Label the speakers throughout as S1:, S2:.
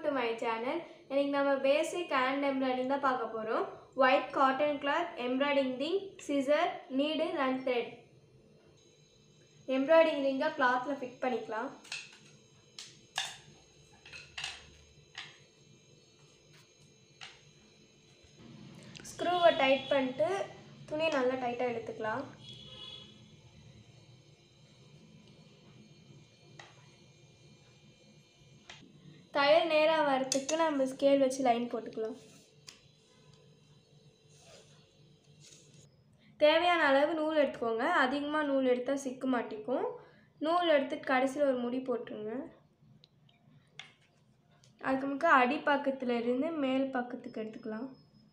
S1: to my channel இன்னைக்கு நம்ம பேசிக் hand embroidering தான் பார்க்க போகிறோம் white cotton cloth embroidering ring scissor needle and thread embroidering ரிங்கை கிளாத்தில் ஃபிட் பண்ணிக்கலாம் ஸ்க்ரூவை டைட் பண்ணிட்டு துணியை நல்லா டைட்டாக இழுத்துக்கலாம் தையல் நேராக வரத்துக்கு நம்ம ஸ்கேல் வச்சு லைன் போட்டுக்கலாம் தேவையான அளவு நூல் எடுத்துக்கோங்க அதிகமாக நூல் எடுத்தால் சிக்க மாட்டிக்கும் நூல் எடுத்துட்டு கடைசியில் ஒரு முடி போட்டுருங்க அதுக்கு முக்க அடி பக்கத்தில் இருந்து மேல் பக்கத்துக்கு எடுத்துக்கலாம்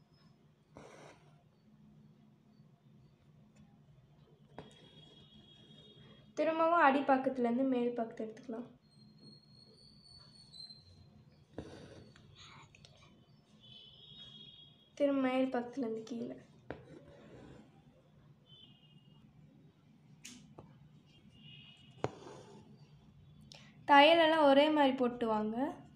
S1: திரும்பவும் அடி பக்கத்துலேருந்து மேல் பக்கத்து எடுத்துக்கலாம் திரும்ப மேல் பக்கத்துலேருந்து கீழே தையலெல்லாம் ஒரே மாதிரி போட்டு வாங்க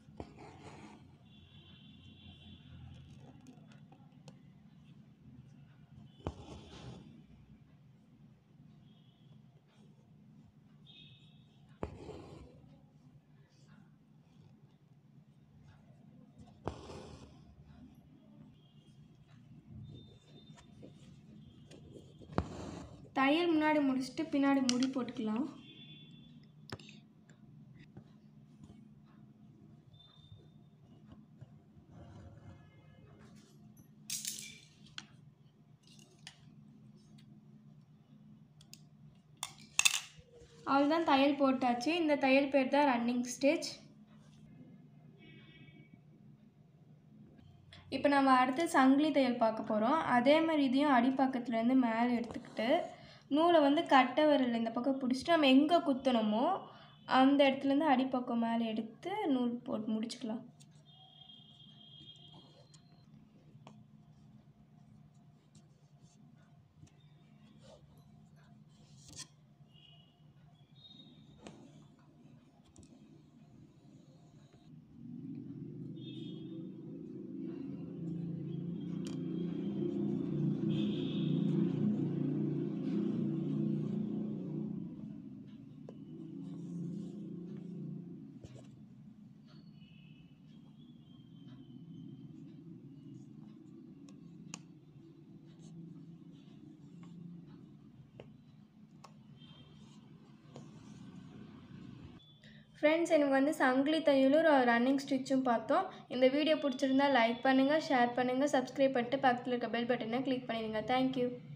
S1: தையல் முன்னாடி முடிச்சுட்டு பின்னாடி முடி போட்டுக்கலாம் அவ்வளோதான் தையல் போட்டாச்சு இந்த தையல் பேர் தான் ரன்னிங் ஸ்டிச் இப்போ நம்ம அடுத்து சங்கிலி தையல் பார்க்க போகிறோம் அதே மாதிரி இதையும் அடிப்பக்கத்துலேருந்து மேலே எடுத்துக்கிட்டு நூலை வந்து கட்டை விரல் இந்த பக்கம் பிடிச்சிட்டு நம்ம எங்கே குத்தணுமோ அந்த இடத்துலேருந்து அடிப்பக்கம் மேலே எடுத்து நூல் போட்டு முடிச்சுக்கலாம் ஃப்ரெண்ட்ஸ் எனக்கு வந்து சங்கிலி தையலும் ரன்னிங் ஸ்டிச்சும் பார்த்தோம் இந்த வீடியோ பிடிச்சிருந்தா லைக் பண்ணுங்கள் ஷேர் பண்ணுங்கள் சப்ஸ்கிரைப் பண்ணிட்டு பக்கத்தில் இருக்க பெல் பட்டனை கிளிக் பண்ணிடுங்க தேங்க்யூ